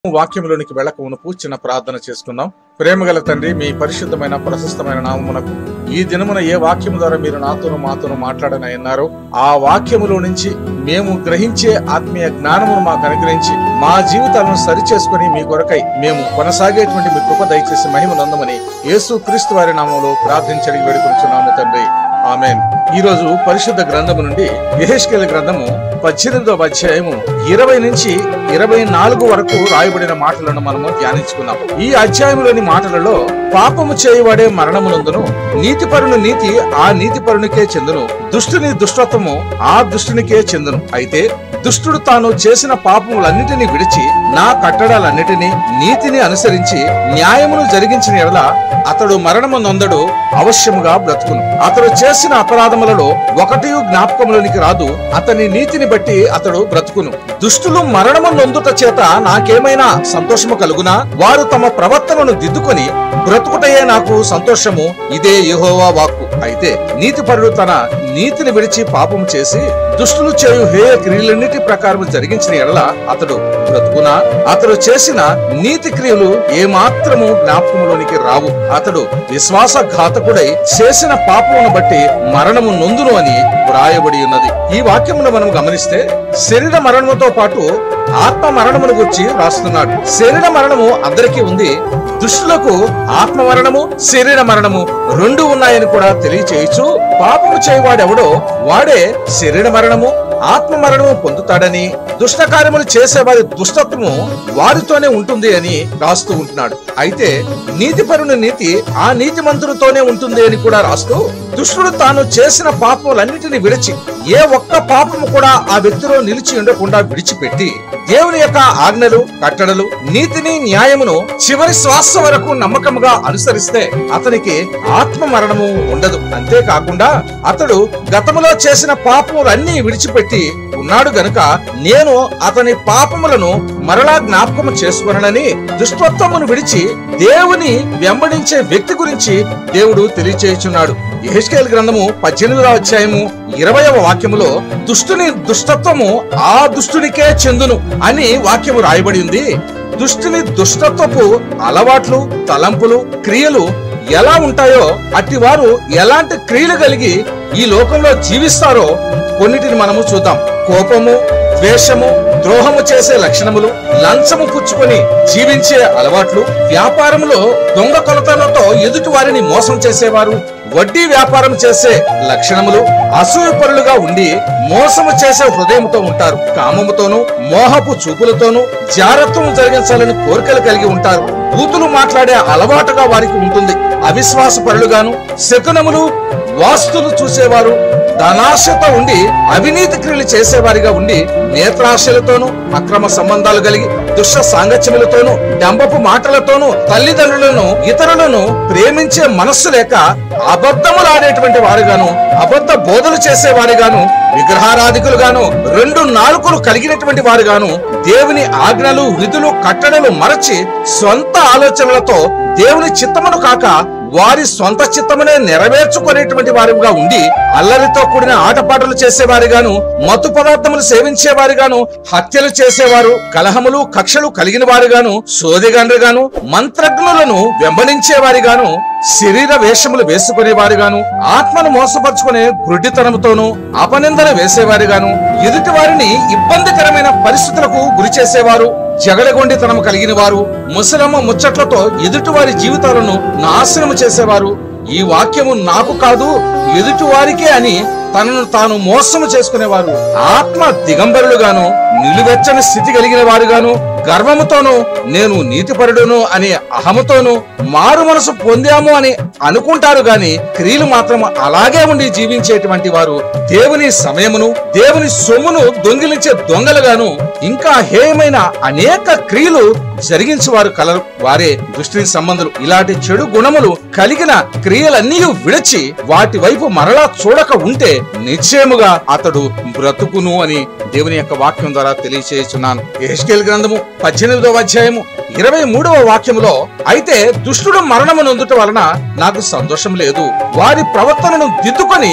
వాక్యంలోనికి వెళ్ళక మునుపు చిన్న ప్రార్థన చేసుకుందాం ప్రేమగల తండ్రి మీ పరిశుద్ధమైన ప్రశస్తమైన నామమునకు ఈ దినమున ఏ వాక్యము ద్వారా మీరు నాతోను మాతోను మాట్లాడనన్నారో ఆ వాక్యములో నుంచి మేము గ్రహించే ఆత్మీయ జ్ఞానమును మాకు అనుగ్రహించి మా జీవితాలను సరిచేసుకుని మీ కొరకై మేము కొనసాగేటువంటి మీ కృప దయచేసి మహిమ నందమని యేసు క్రీస్తు వారి నామంలో ప్రార్థించడానికి వేడుకొనుచున్నాము తండ్రి ఆమెన్ ఈ రోజు పరిశుద్ధ గ్రంథము నుండి యెహెజ్కేలు గ్రంథము పద్దెనిమిదవ అధ్యాయము ఇరవై నుంచి ఇరవై నాలుగు వరకు రాయబడిన మాటలను మనము ధ్యానించుకున్నాం ఈ అధ్యాయంలోని మాటలలో పాపము చేయవాడే మరణమునందును నీతిపరుని నీతి ఆ నీతిపరునికే చెందును దుష్టుని దుష్టత్వము ఆ దుష్టునికే చెందును అయితే దుష్టుడు తాను చేసిన పాపములన్నిటినీ విడిచి నా కట్టడాలన్నిటినీ నీతిని అనుసరించి న్యాయమును జరిగించిన ఎడల అతడు మరణము నొందడు అవశ్యముగా బ్రతుకును అతడు చేసిన అపరాధములలో ఒకటి జ్ఞాపకములోనికి రాదు అతని నీతిని బట్టి అతడు బ్రతుకును దుష్టులు మరణము నొందుట చేత నాకేమైనా సంతోషము కలుగునా వారు తమ ప్రవర్తనను దిద్దుకొని బ్రతుకుటయే నాకు సంతోషము ఇదే యెహోవా వాక్కు అయితే నీతిపరుడు తన నీతిని విడిచి పాపం చేసి దుష్టులు చేయు హేయ క్రియలన్నిటి ప్రకారం జరిగించిన ఎడల అతడు బ్రతుకునా అతడు చేసిన నీతి క్రియలు ఏమాత్రము జ్ఞాపకములోనికి రావు అతడు విశ్వాసఘాతకుడై చేసిన పాపమును బట్టి మరణము నొందును అని వ్రాయబడి ఉన్నది ఈ వాక్యమును మనం గమనిస్తే శరీర మరణముతో పాటు ఆత్మ మరణమును గురించి రాస్తున్నాడు శరీర మరణము అందరికీ ఉంది దుష్టులకు ఆత్మ మరణము శరీర మరణము రెండు ఉన్నాయని కూడా తెలియచేయచ్చు పాపము చేయవాడెవడో వాడే శరీర మరణము ఆత్మ మరణము పొందుతాడని దుష్ట కార్యములు చేసేవారి దుష్టత్వము వారితోనే ఉంటుంది అని రాస్తూ ఉంటున్నాడు అయితే నీతిపరుని నీతి ఆ నీతి మంతుడితోనే ఉంటుంది అని కూడా రాస్తూ దుష్టుడు తాను చేసిన పాపములన్నిటిని విడిచి ఏ ఒక్క పాపము కూడా ఆ వ్యక్తిలో నిలిచి ఉండకుండా విడిచిపెట్టి దేవుని యొక్క ఆజ్ఞలు కట్టడలు నీతిని న్యాయమును చివరి శ్వాస వరకు నమ్మకముగా అనుసరిస్తే అతనికి ఆత్మ మరణము ఉండదు అంతేకాకుండా అతడు గతములో చేసిన పాపములన్నీ విడిచిపెట్టి ఉన్నాడు గనుక నేను అతని పాపములను మరలా జ్ఞాపకము చేసుకొనని దుష్టత్వమును విడిచి దేవుని వెంబడించే వ్యక్తి గురించి దేవుడు తెలియచేయుచున్నాడు యెహెజ్కేలు గ్రంథము పద్దెనిమిదవ అధ్యాయము ఇరవయవ వాక్యములో దుష్టుని దుష్టత్వము ఆ దుష్టునికే చెందును అని వాక్యము రాయబడి ఉంది దుష్టుని దుష్టత్వపు అలవాట్లు తలంపులు క్రియలు ఎలా ఉంటాయో అట్టి వారు ఎలాంటి క్రియలు కలిగి ఈ లోకంలో జీవిస్తారో కొన్నిటిని మనము చూద్దాం కోపము ద్వేషము ద్రోహము చేసే లక్షణములు లంచము పుచ్చుకొని జీవించే అలవాట్లు వ్యాపారంలో దొంగ కొలతలతో ఎదుటి వారిని మోసం చేసేవారు వడ్డీ వ్యాపారం చేసే లక్షణములు అసూయపరులుగా ఉండి మోసము చేసే హృదయంతో ఉంటారు కామముతోనూ మోహపు చూపులతోనూ జారత్వం జరిగించాలని కోరికలు కలిగి ఉంటారు బూతులు మాట్లాడే అలవాటుగా వారికి ఉంటుంది అవిశ్వాస పరులుగాను శకునములు వాస్తులు చూసేవారు ధనాశతో ఉండి అవినీతి క్రియలు చేసేవారిగా ఉండి నేత్రాశలతోనూ అక్రమ సంబంధాలు కలిగి దుష్ట సాంగత్యములతోనూ డంబపు మాటలతోనూ తల్లిదండ్రులను ఇతరులను ప్రేమించే మనస్సు లేక అబద్ధములాడేటువంటి వారుగాను అబద్ధ బోధలు చేసేవారిగాను విగ్రహారాధికులుగాను రెండు నాలుకలు కలిగినటువంటి వారుగాను దేవుని ఆజ్ఞలు విధులు కట్టడలు మరచి సొంత ఆలోచనలతో దేవుని చిత్తమును కాక వారి సొంత చిత్తమునే నెరవేర్చుకునేటువంటి వారుగా ఉండి అల్లరితో కూడిన ఆటపాటలు చేసేవారిగాను మత్తు పదార్థములు సేవించేవారిగాను హత్యలు చేసేవారు కలహములు కక్షలు కలిగిన వారుగాను సోదిగండ్రుగాను మంత్రజ్ఞులను వెంబడించేవారిగాను శరీర వేషములు వేసుకునే వారిగాను ఆత్మను మోసపరుచుకునే గుడ్డితనముతోనూ అపనిందలు వేసేవారిగాను ఎదుటి వారిని ఇబ్బందికరమైన పరిస్థితులకు గురి చేసేవారు జగడగొండితనము కలిగిన వారు ముసలమ్మ ముచ్చట్లతో ఎదుటి వారి జీవితాలను నాశనము చేసేవారు ఈ వాక్యము నాకు కాదు ఎదుటి వారికే అని తనను తాను మోసము చేసుకునేవారు ఆత్మ దిగంబరులుగాను నిలువెచ్చని స్థితి కలిగిన వారుగాను గర్వముతోనూ నేను నీతిపరుడును అనే అహముతోనూ మారు మనసు పొందాము అని అనుకుంటారు గాని క్రియలు మాత్రం అలాగే ఉండి జీవించేటువంటి వారు దేవుని సమయమును దేవుని సొమ్మును దొంగిలించే దొంగలుగాను ఇంకా హేయమైన అనేక క్రియలు జరిగించేవారు కలరు వారే దృష్టిని సంబంధులు ఇలాంటి చెడు గుణములు కలిగిన క్రియలన్నీ విడిచి వాటి వైపు మరలా చూడక ఉంటే నిశ్చయముగా అతడు బ్రతుకును అని దేవుని యొక్క వాక్యం ద్వారా తెలియచేయుచున్నాను ఎహెచ్కేల్ గ్రంథము పద్దెనిమిదవ అధ్యాయము ఇరవై మూడవ వాక్యములో అయితే దుష్టుడు మరణము నొందుట వలన నాకు సంతోషం లేదు వారి ప్రవర్తనను దిద్దుకొని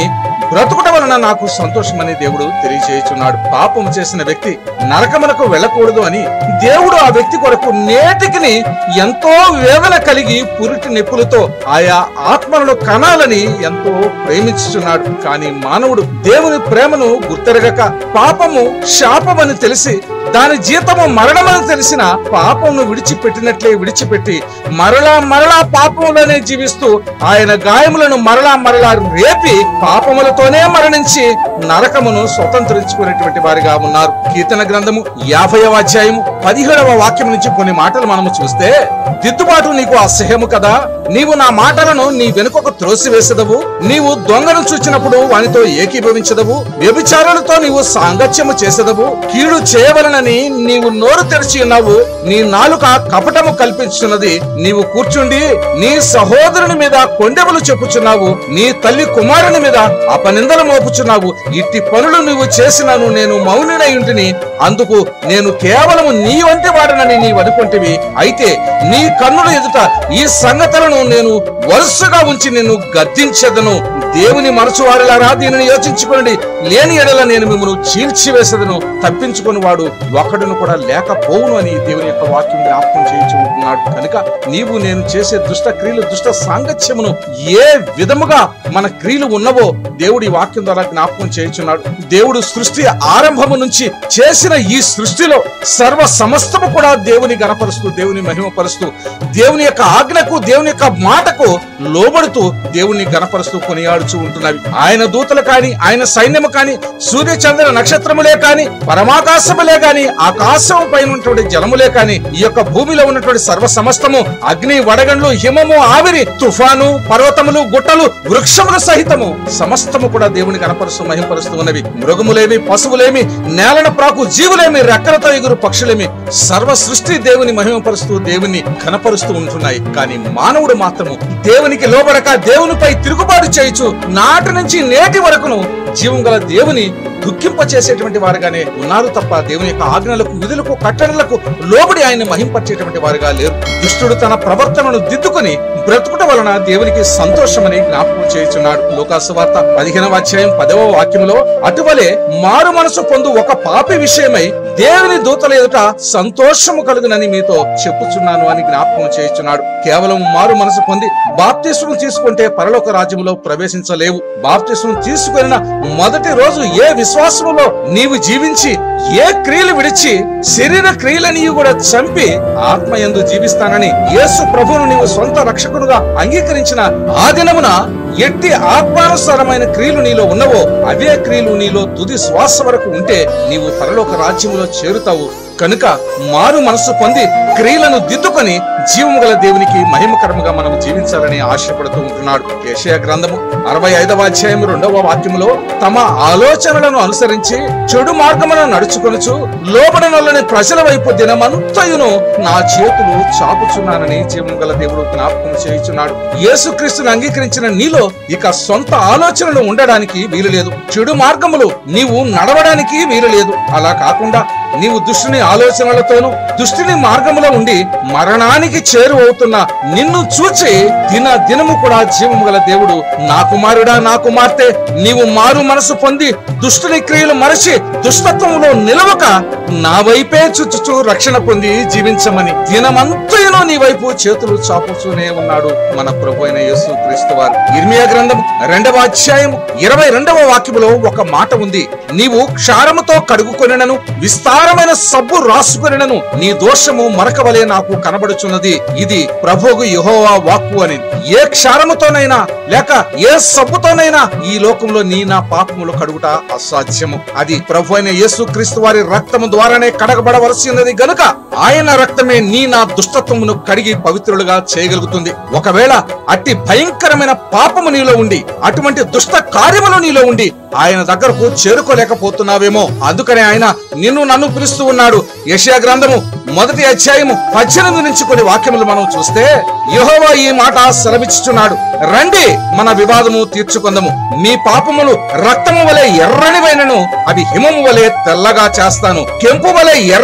బ్రతుకుట వలన నాకు సంతోషమని దేవుడు తెలియజేయుచున్నాడు పాపం చేసిన వ్యక్తి నరకమునకు వెళ్ళకూడదు అని దేవుడు ఆ వ్యక్తి కొరకు నేటికిని ఎంతో వేదన కలిగి పురిటి నొప్పులతో ఆయా ఆత్మలను కనాలని ఎంతో ప్రేమించుచున్నాడు కానీ మానవుడు దేవుని ప్రేమను గుర్తెరగక పాపము శాపమని తెలిసి దాని జీతము మరణమని తెలిసిన పాపమును విడిచిపెట్టినట్లే విడిచిపెట్టి మరలా మరలా పాపములోనే జీవిస్తూ ఆయన గాయములను మరలా మరలా రేపి పాపములతోనే మరణించి నరకమును స్వతంత్రించుకునేటువంటి వారిగా ఉన్నారు కీర్తన గ్రంథము యాభైవ అధ్యాయము పదిహేడవ వాక్యం నుంచి కొన్ని మాటలు మనము చూస్తే దిద్దుబాటు నీకు అసహ్యము కదా నీవు నా మాటలను నీ వెనుకకు త్రోసివేసదవు నీవు దొంగను చూచినప్పుడు వానితో ఏకీభవించదవు వ్యభిచారులతో నీవు సాంగత్యము చేసదవు కీడు చేయవలనని నీవు నోరు తెరిచి ఉన్నావు నీ నాలుక కపటము కల్పించున్నది నీవు కూర్చుండి నీ సహోదరుని మీద కొండెములు చెప్పుచున్నావు నీ తల్లి కుమారుని మీద అపనిందలు మోపుచున్నావు ఇట్టి పనులు నువ్వు చేసినాను నేను మౌనినై ఉంటిని అందుకు నేను కేవలము నీ వంటి వాడనని నీవు అనుకుంటివి అయితే నీ కన్నుల ఎదుట ఈ సంగతులను నేను వరుసగా ఉంచి నిన్ను గద్దించదను దేవుని మనసు వారిలారా దీనిని యోచించుకోండి లేని ఎడల నేను మిమ్మల్ని చీల్చివేసదను తప్పించుకొని వాడు ఒక్కడును కూడా లేకపోవును అని దేవుని యొక్క వాక్యం జ్ఞాపకం చేయించుకుంటున్నాడు కనుక నీవు నేను చేసే దుష్ట క్రియలు దుష్ట సాంగత్యమును ఏ విధముగా మన క్రియలు ఉన్నవో దేవుడి ఈ వాక్యం ద్వారా జ్ఞాపకం చేయించున్నాడు దేవుడు సృష్టి ఆరంభము నుంచి చేసిన ఈ సృష్టిలో సర్వ సమస్తము కూడా దేవుని గణపరుస్తూ దేవుని మహిమపరుస్తూ దేవుని యొక్క ఆజ్ఞకు దేవుని యొక్క మాటకు లోబడుతూ దేవుని గణపరుస్తూ కొనియాడుచూ ఉంటున్నవి ఆయన దూతలు కాని ఆయన సైన్యము కాని సూర్య చంద్ర నక్షత్రములే కాని పరమాకాశములే కాని ఆకాశం పైన ఉన్నటువంటి జలములే కాని ఈ యొక్క భూమిలో ఉన్నటువంటి సర్వ సమస్తము అగ్ని వడగండ్లు హిమము ఆవిరి తుఫాను పర్వతములు గుట్టలు వృక్షములు సహితము సమస్తము కూడా దేవుని కనపరుస్తూ మహింపరుస్తూ ఉన్నవి మృగములేమి పశువులేమి నేలన ప్రాకు జీవులేమి రెక్కలతో ఎగురు పక్షులేమి సర్వ సృష్టి దేవుని మహిమపరుస్తూ దేవుని కనపరుస్తూ ఉంటున్నాయి కానీ మానవుడు మాత్రము దేవునికి లోబడక దేవునిపై తిరుగుబాటు చేయుచు నాటి నుంచి నేటి వరకును జీవం గల దేవుని దుఃఖింప చేసేటువంటి వారుగానే ఉన్నారు తప్ప దేవుని యొక్క ఆజ్ఞలకు విధులకు కట్టడలకు లోబడి ఆయన మహింపచేటువంటి వారుగా లేరు దుష్టుడు తన ప్రవర్తనను దిద్దుకొని బ్రతుకుట వలన దేవునికి సంతోషమని జ్ఞాపకం చేయుచున్నాడు లోకాసు వార్త పదిహేనవ అధ్యాయం పదవ వాక్యంలో అటువలే మారు మనసు పొందు ఒక పాపి విషయమై దేవుని దూతల ఎదుట సంతోషము కలుగునని మీతో చెప్పుచున్నాను అని జ్ఞాపకం చేయుచున్నాడు కేవలం మారు మనసు పొంది బాప్తిస్వం తీసుకుంటే పరలోక రాజ్యములో ప్రవేశించలేవు బాప్తిస్వం తీసుకున్న మొదటి రోజు ఏ విశ్వాసములో నీవు జీవించి ఏ క్రియలు విడిచి శరీర క్రియలని కూడా చంపి ఆత్మయందు జీవిస్తానని యేసు ప్రభువును నీవు సొంత రక్షకుడుగా అంగీకరించిన ఆ దినమున ఎట్టి ఆత్మానుసారమైన క్రియలు నీలో ఉన్నవో అవే క్రియలు నీలో తుది శ్వాస వరకు ఉంటే నీవు పరలోక రాజ్యములో చేరుతావు కనుక మారు మనసు పొంది క్రియలను దిద్దుకొని జీవము గల దేవునికి మహిమకరముగా మనం జీవించాలని ఆశపడుతూ ఉంటున్నాడు యెషయా గ్రంథము అరవై ఐదవ అధ్యాయం రెండవ వాక్యములో తమ ఆలోచనలను అనుసరించి చెడు మార్గమున నడుచుకొనుచు లోబడనొల్లని ప్రజల వైపు దినమంతయును నా చేతులు చాపుచున్నానని జీవం గల దేవుడు జ్ఞాపకం చేయుచున్నాడు యేసుక్రీస్తుని అంగీకరించిన నీలో ఇక సొంత ఆలోచనలు ఉండడానికి వీలు లేదు చెడు మార్గములు నీవు నడవడానికి వీలు లేదు అలా కాకుండా నీవు దుష్టుని ఆలోచనలతోనూ దుష్టుని మార్గములో ఉండి మరణానికి చేరువవుతున్న నిన్ను చూచి దిన దినము కూడా జీవము గల దేవుడు నా కుమారుడా నా కుమార్తె నీవు మారు మనసు పొంది దుష్టుని క్రియలు మరచి దుష్టత్వములో నిలవక నా వైపే చుచ్చుచూ రక్షణ పొంది జీవించమని దినమంతయును నీ వైపు చేతులు చాపుతూనే ఉన్నాడు మన ప్రభు అయిన యేసు క్రీస్తు వారు ఇర్మియా గ్రంథం రెండవ అధ్యాయం ఇరవై రెండవ వాక్యములో ఒక మాట ఉంది నీవు క్షారముతో కడుగుకొనినను విస్తారమైన సబ్బు రాసుకొనినను నీ దోషము మరకవలే నాకు కనబడుచున్నది ఇది ప్రభువు యెహోవా వాక్కు అని ఏ క్షారముతోనైనా లేక ఏ సబ్బుతోనైనా ఈ లోకంలో నీ నా పాపములు కడుగుట అసాధ్యము అది ప్రభు అయిన యేసు క్రీస్తు వారి రక్తము ద్వారానే కడగబడవలసినది గనుక ఆయన రక్తమే నీ నా దుష్టత్వమును కడిగి పవిత్రులుగా చేయగలుగుతుంది ఒకవేళ అట్టి భయంకరమైన పాపము నీలో ఉండి అటువంటి దుష్ట కార్యములు నీలో ఉండి ఆయన దగ్గరకు చేరుకోలేకపోతున్నావేమో అందుకనే ఆయన నిన్ను నన్ను పిలుస్తూ ఉన్నాడు యెషయా గ్రంథము మొదటి అధ్యాయము పద్దెనిమిది నుంచి కొన్ని వాక్యములు మనం చూస్తే యెహోవా ఈ మాట సెలవిచ్చుచున్నాడు రండి మన వివాదము తీర్చుకుందము మీ పాపములు రక్తము వలె ఎర్రనివైనను అవి హిమము వలె తెల్లగా చేస్తాను కెంపు వలె ఎర్రవైన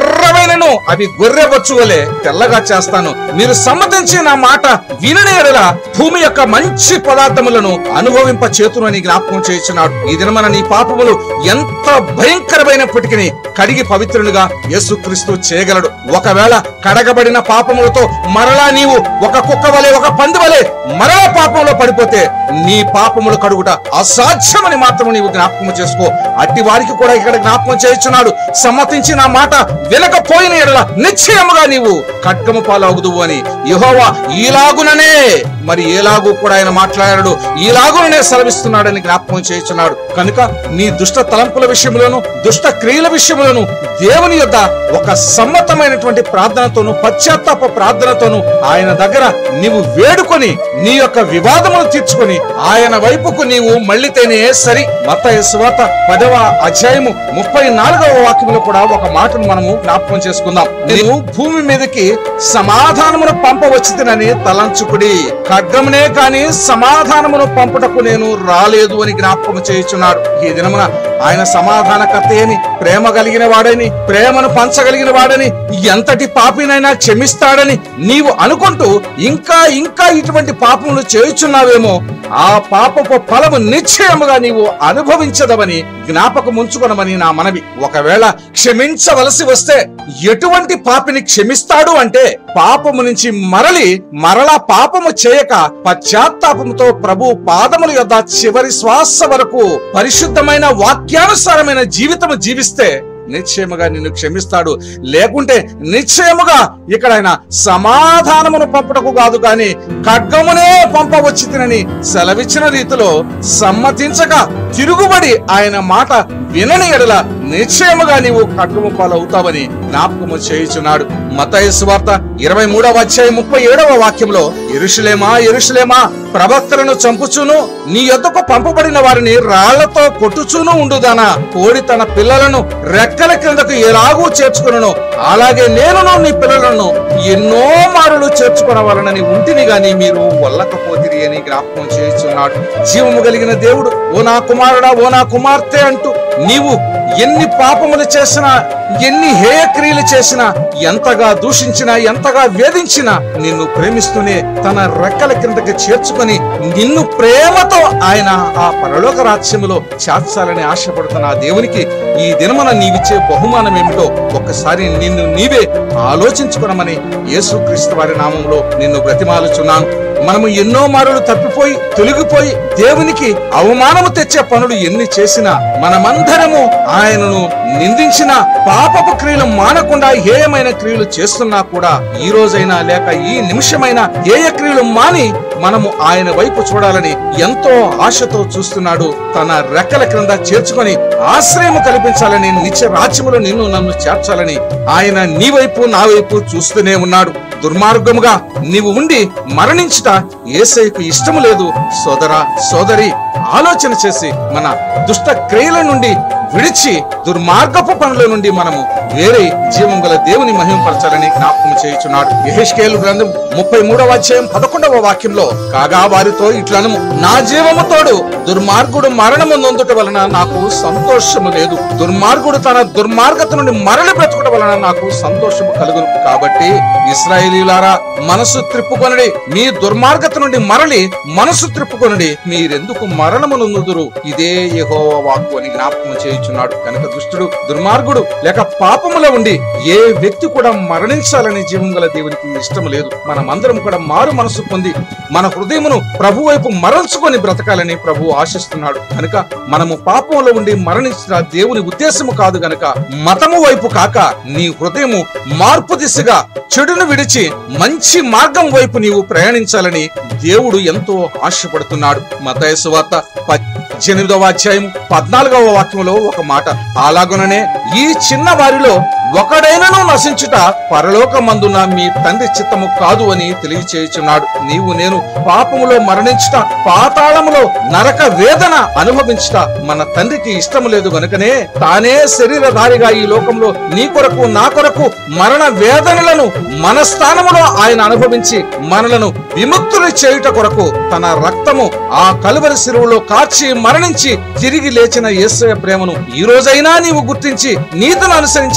అయినను అవి గొర్రె బొచ్చు వలె తెల్లగా చేస్తాను మీరు సమ్మతించి నా మాట వినని ఎడల భూమి యొక్క మంచి పదార్థములను అనుభవింప చేతును అని జ్ఞాపకం చేస్తున్నాడు ఈ దినమన నీ పాపములు ఎంత భయంకరమైనప్పటికీ కడిగి పవిత్రులుగా యేసుక్రీస్తు చేయగలడు ఒకవేళ కడగబడిన పాపములతో మరలా నీవు ఒక కుక్క వలె ఒక పంది వలె మరలా పాపంలో పడిపోతే నీ పాపములు కడుగుట అసాధ్యమని మాత్రం నీవు జ్ఞాపకం చేసుకో అట్టి వారికి కూడా ఇక్కడ జ్ఞాపకం చేయించున్నాడు సమ్మతించి నా మాట వినకపోయిన ఎడల నిశ్చయముగా నీవు ఖడ్గము పాలవుదువు అని యెహోవా ఈలాగుననే మరి ఏలాగు కూడా ఆయన మాట్లాడాడు ఈలాగుననే సెలవిస్తున్నాడని జ్ఞాపకం చేయించున్నాడు కనుక నీ దుష్ట తలంపుల విషయంలోను దుష్ట క్రియల విషయంలోను దేవుని యొక్క ఒక సమ్మతమైనటువంటి ప్రార్థనతోను పశ్చాత్తాప ప్రార్థనతోను ఆయన దగ్గర నీవు వేడుకొని నీ యొక్క వివాదమును తీర్చుకొని ఆయన వైపుకు నీవు మళ్ళీతేనే సరి మత స్వాత పదవ అధ్యాయము ముప్పై నాలుగవ వాక్యంలో కూడా ఒక మాటను మనము జ్ఞాపకం చేసుకుందాం నేను భూమి మీదకి సమాధానమును పంపవచ్చునని తలంచుకుడి ఖడ్గమునే కాని సమాధానమును పంపుటకు నేను రాలేదు అని జ్ఞాపకం చేయుచున్నాడు ఈ దినమున ఆయన సమాధానకర్త అని ప్రేమ కలిగిన వాడని ప్రేమను పంచగలిగిన వాడని ఎంతటి పాపినైనా క్షమిస్తాడని నీవు అనుకుంటూ ఇంకా ఇంకా ఇటువంటి పాపములు చేయుచున్నావేమో ఆ పాపపు ఫలము నిశ్చయముగా నీవు అనుభవించదవని జ్ఞాపకం ఉంచుకొనమని నా మనవి ఒకవేళ క్షమించవలసి వస్తే ఎటువంటి పాపిని క్షమిస్తాడు అంటే పాపము నుంచి మరలి మరలా పాపము చేయక పశ్చాత్తాపముతో ప్రభు పాదముల యొద్ద చివరి శ్వాస వరకు పరిశుద్ధమైన వాక్యానుసారమైన జీవితము జీవిస్తే నిశ్చయముగా నిన్ను క్షమిస్తాడు లేకుంటే నిశ్చయముగా ఇక్కడ ఆయన సమాధానమును పంపుటకు కాదు గాని ఖడ్గమునే పంపవచ్చి తినని సెలవిచ్చిన రీతిలో సమ్మతించక తిరుగుబడి ఆయన మాట వినని ఎడల నిశ్చయముగా నీవు ఖడ్గము పాలవుతావని జ్ఞాపకము చేయుచున్నాడు మతయ సువార్త ఇరవై మూడవ అధ్యాయం ముప్పై ఏడవ వాక్యంలో ఎరుషులేమా ఎరుషులేమా ప్రవక్తలను చంపుచును నీ యొద్దకు పంపబడిన వారిని రాళ్లతో కొట్టుచూను ఉండుదానా కోడి తన పిల్లలను రెక్కల క్రిందకు ఎలాగూ చేర్చుకును అలాగే నేనును నీ పిల్లలను ఎన్నో మారులు చేర్చుకునవాలనని ఉంటిని గాని మీరు వల్లకపోతిరి అని జ్ఞాపకం చేయుచున్నాడు జీవము కలిగిన దేవుడు ఓ నా కుమారుడా ఓ నా కుమార్తె అంటూ నీవు ఎన్ని పాపములు చేసినా ఎన్ని హేయ క్రియలు చేసినా ఎంతగా దూషించినా ఎంతగా వేధించినా నిన్ను ప్రేమిస్తూనే తన రెక్కల కిందకి చేర్చుకొని నిన్ను ప్రేమతో ఆయన ఆ పరలోక రాజ్యములో చేర్చాలని ఆశపడుతున్న ఆ దేవునికి ఈ దినమున నీవిచ్చే బహుమానం ఏమిటో ఒక్కసారి నిన్ను నీవే ఆలోచించుకునమని యేసుక్రీస్తు వారి నామంలో నిన్ను బ్రతిమాలుచున్నాను మనము ఎన్నో మారులు తప్పిపోయి తొలగిపోయి దేవునికి అవమానము తెచ్చే పనులు ఎన్ని చేసినా మనమందరము ఆయనను నిందించిన పాపపు క్రియలు మానకుండా హేయమైన క్రియలు చేస్తున్నా కూడా ఈ రోజైనా లేక ఈ నిమిషమైనా హేయ క్రియలు మాని మనము ఆయన వైపు చూడాలని ఎంతో ఆశతో చూస్తున్నాడు తన రెక్కల క్రింద చేర్చుకొని ఆశ్రయము కల్పించాలని నిత్య రాజ్యములో నిన్ను నన్ను చేర్చాలని ఆయన నీ వైపు నా వైపు చూస్తూనే ఉన్నాడు దుర్మార్గముగా నీవు ఉండి మరణించుట ఏసైకు ఇష్టము లేదు సోదరా సోదరి ఆలోచన చేసి మన దుష్ట క్రియల నుండి విడిచి దుర్మార్గపు పనుల నుండి మనము వేరే జీవం గల దేవుని మహిమపరచాలని జ్ఞాపకం చేయుచున్నాడు యెహెజ్కేలు గ్రంథం ముప్పై మూడవ అధ్యాయం పదకొండవ వాక్యంలో కాగా వారితో ఇట్లను నా జీవము తోడు దుర్మార్గుడు మరణము నొందుట వలన నాకు సంతోషము లేదు దుర్మార్గుడు తన దుర్మార్గత నుండి మరలి బ్రతుకుట వలన నాకు సంతోషము కలుగును కాబట్టి ఇస్రాయేలీలారా మనసు త్రిప్పుకొనడి మీ దుర్మార్గత నుండి మరలి మనసు త్రిప్పుకొనడి మీరెందుకు మరణము నొందుదురు ఇదే యెహోవా వాక్కు అని జ్ఞాపకం చేయుచున్నాడు కనుక దుష్టుడు దుర్మార్గుడు లేక పాపములో ఉండి ఏ వ్యక్తి కూడా మరణించాలని జీవం గల దేవునికి ఇష్టం లేదు మనమందరం కూడా మారు మనసు పొంది మన హృదయమును ప్రభు వైపు మరల్చుకొని బ్రతకాలని ప్రభు ఆశిస్తున్నాడు కనుక మనము పాపంలో ఉండి మరణించిన దేవుని ఉద్దేశము కాదు గనక మతము వైపు కాక నీ హృదయము మార్పు దిశగా చెడును విడిచి మంచి మార్గం వైపు నీవు ప్రయాణించాలని దేవుడు ఎంతో ఆశపడుతున్నాడు మతయ సువార్త పద్దెనిమిదవ అధ్యాయం పద్నాలుగవ వాక్యంలో ఒక మాట అలాగుననే ఈ చిన్న వారిలో ఒకడైనను నశించుట పరలోకమందున మీ తండ్రి చిత్తము కాదు అని తెలియచేయుచున్నాడు నీవు నేను పాపములో మరణించుట పాతాళములో నరక వేదన అనుభవించుట మన తండ్రికి ఇష్టము లేదు గనుకనే తానే శరీరధారిగా ఈ లోకంలో నీ కొరకు నా కొరకు మరణ వేదనలను మన స్థానములో ఆయన అనుభవించి మనలను విముక్తులు చేయుట కొరకు తన రక్తము ఆ కలువరి శిరువులో కాచి మరణించి తిరిగి లేచిన యేసయ్య ప్రేమను ఈ రోజైనా నీవు గుర్తించి నీతిని అనుసరించి నడిచి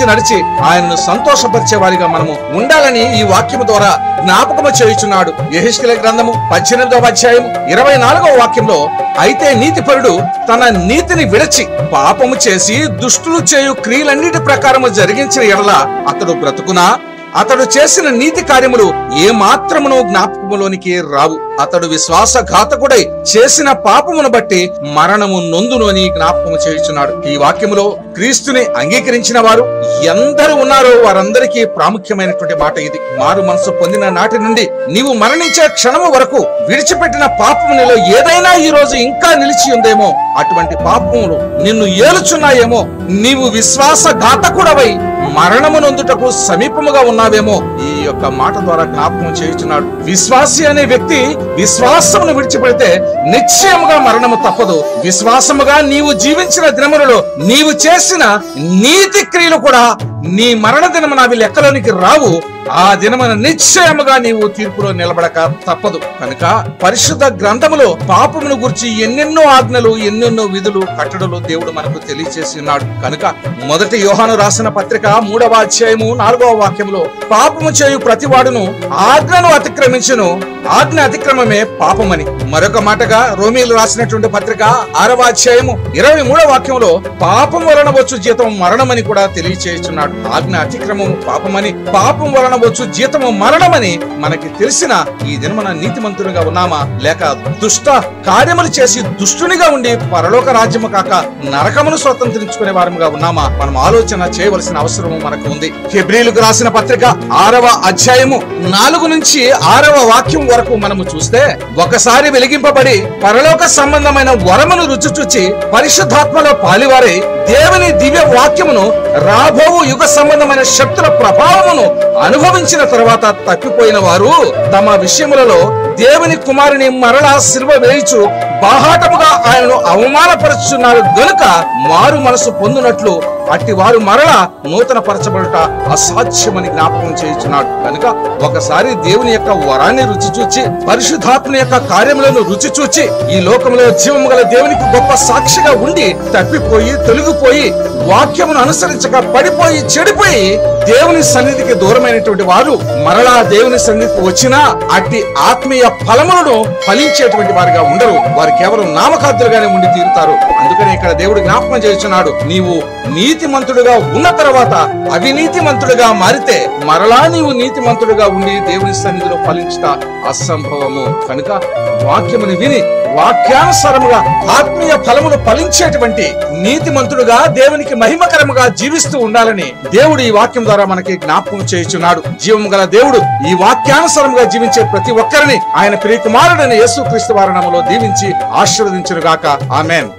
ఆయనను సంతోషపరిచే వారిగా మనము ఉండాలని ఈ వాక్యము ద్వారా జ్ఞాపకము చేయుచున్నాడు యెహెజ్కేలు గ్రంథము పద్దెనిమిదవ అధ్యాయం ఇరవై నాలుగవ వాక్యంలో అయితే నీతిపరుడు తన నీతిని విడచి పాపము చేసి దుష్టులు చేయు క్రియలన్నిటి ప్రకారము జరిగించిన ఎడల అతడు బ్రతుకునా అతడు చేసిన నీతి కార్యములు ఏ మాత్రమును జ్ఞాపకములోనికి రావు అతడు విశ్వాసఘాతకుడై చేసిన పాపమును బట్టి మరణము నొందును అని జ్ఞాపకము చేయుచున్నాడు ఈ వాక్యములో క్రీస్తుని అంగీకరించిన వారు ఎందరు ఉన్నారో వారందరికీ ప్రాముఖ్యమైనటువంటి మాట ఇది మారు మనసు పొందిన నాటి నుండి నీవు మరణించే క్షణము వరకు విడిచిపెట్టిన పాపము నీలో ఏదైనా ఈ రోజు ఇంకా నిలిచి ఉందేమో అటువంటి పాపములు నిన్ను ఏలుచున్నాయేమో నీవు విశ్వాసఘాతకుడవై మరణము నొందుటకు సమీపముగా ఉన్నావేమో ఈ యొక్క మాట ద్వారా జ్ఞాపకం చేయుచున్నాడు విశ్వాసి అనే వ్యక్తి విశ్వాసమును విడిచిపెడితే నిశ్చయముగా మరణము తప్పదు విశ్వాసముగా నీవు జీవించిన దినములలో నీవు చేసిన నీతి క్రియలు కూడా నీ మరణ దినమున అవి లెక్కలోనికి రావు ఆ దినమున నిశ్చయముగా నీవు తీర్పులో నిలబడక తప్పదు కనుక పరిశుద్ధ గ్రంథములో పాపమును గురించి ఎన్నెన్నో ఆజ్ఞలు ఎన్నెన్నో విధులు కట్టడలు దేవుడు మనకు తెలియచేసి ఉన్నాడు కనుక మొదటి యోహాను రాసిన పత్రిక మూడవ అధ్యాయము నాలుగవ వాక్యంలో పాపము చేయు ప్రతివాడును ఆజ్ఞను అతిక్రమించును ఆజ్ఞ అతిక్రమమే పాపమని మరొక మాటగా రోమిలు రాసినటువంటి పత్రిక ఆరవ అధ్యాయము ఇరవై మూడవ వాక్యంలో పాపం వలన వచ్చు జీతం మరణమని కూడా తెలియచేస్తున్నాడు ఆజ్ఞ అతిక్రమము పాపమని పాపం వలన వచ్చు జీతము మరణమని మనకి తెలిసిన ఈ దినమన నీతిమంతునిగా ఉన్నామా లేక దుష్ట కార్యములు చేసి దుష్టునిగా ఉండి పరలోక రాజ్యము కాక నరకమును స్వతంత్రించుకునే వారముగా ఉన్నామా మనం ఆలోచన చేయవలసిన అవసరము మనకు ఉంది ఫిబ్రిలకు రాసిన పత్రిక ఆరవ అధ్యాయము నాలుగు నుంచి ఆరవ వాక్యం వరకు మనము చూస్తే ఒకసారి వెలిగింపబడి పరలోక సంబంధమైన వరమును రుచి చూచి పరిశుద్ధాత్మలో పాలివారై దేవుని దివ్య వాక్యమును రాబోవు యుగ సంబంధమైన శక్తుల ప్రభావమును అనుభవించిన తర్వాత తప్పిపోయిన వారు తమ విషయములలో దేవుని కుమారుని మరలా శిల్వ వేయిచు బాహాటముగా ఆయనను అవమానపరుచున్నారు గనుక మారు మనసు పొందినట్లు అట్టి వారు మరలా నూతన పరచబడుట అసాధ్యమని జ్ఞాపకం చేయుచున్నాడు కనుక ఒకసారి దేవుని యొక్క వరాన్ని రుచి చూచి పరిశుద్ధాత్మ యొక్క కార్యములను రుచి చూచి ఈ లోకంలో జీవము గల దేవునికి గొప్ప సాక్షిగా ఉండి తప్పిపోయి తొలగిపోయి వాక్యమును అనుసరించక పడిపోయి చెడిపోయి దేవుని సన్నిధికి దూరమైనటువంటి వారు మరలా దేవుని సన్నిధికి వచ్చినా అట్టి ఆత్మీయ ఫలములను ఫలించేటువంటి వారిగా ఉండరు వారు కేవలం నామకార్థులుగానే ఉండి తీరుతారు అందుకనే ఇక్కడ దేవుడు జ్ఞాపకం చేస్తున్నాడు నీవు నీతిమంతుడుగా ఉన్న తర్వాత అవినీతిమంతుడుగా మారితే మరలా నీవు నీతిమంతుడుగా ఉండి దేవుని సన్నిధిలో ఫలించుట అసంభవము కనుక వాక్యముని విని వాక్యానుసారముగా ఆత్మీయ ఫలములు ఫలించేటువంటి నీతిమంతుడుగా దేవునికి మహిమకరముగా జీవిస్తూ ఉండాలని దేవుడు ఈ వాక్యం ద్వారా మనకి జ్ఞాపకం చేయుచున్నాడు జీవము గల దేవుడు ఈ వాక్యానుసారముగా జీవించే ప్రతి ఒక్కరిని ఆయన ప్రియకుమారుడైన యేసు క్రీస్తు వారి నామములో దీవించి ఆశీర్వదించునుగాక ఆమెన్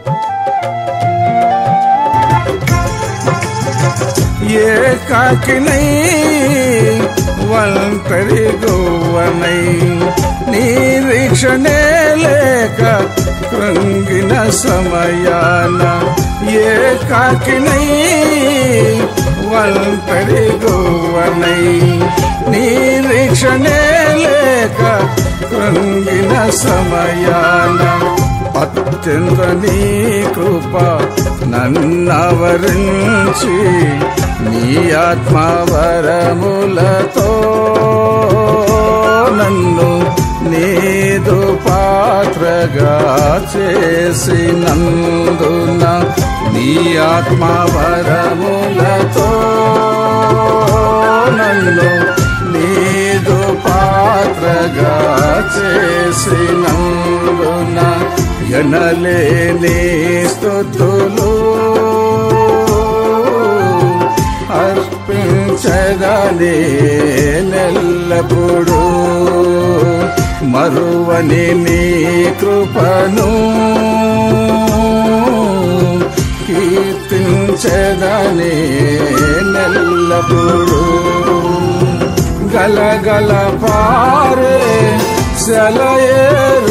ఏకాకినై ఒంటరి గోవనై నిరీక్షణే లేక కృంగిన సమయాన ఏకాకినై ఒంటరి గోవనై నిరీక్షణే లేక కృంగిన సమయాన అత్యంత నీ కృప నన్నవరించి నీ ఆత్మవరములతో నన్ను నీదు పాత్రగా చేసినందున నీ ఆత్మవరములతో నన్ను నీదు పాత్రగా చేసినందున ఎనలేని స్థుతులు అర్పించదనే నెల్లప్పుడు మరువని నీ కృపను కీర్తించదనే నెల్లప్పుడు గలగల పారే సెలయేరు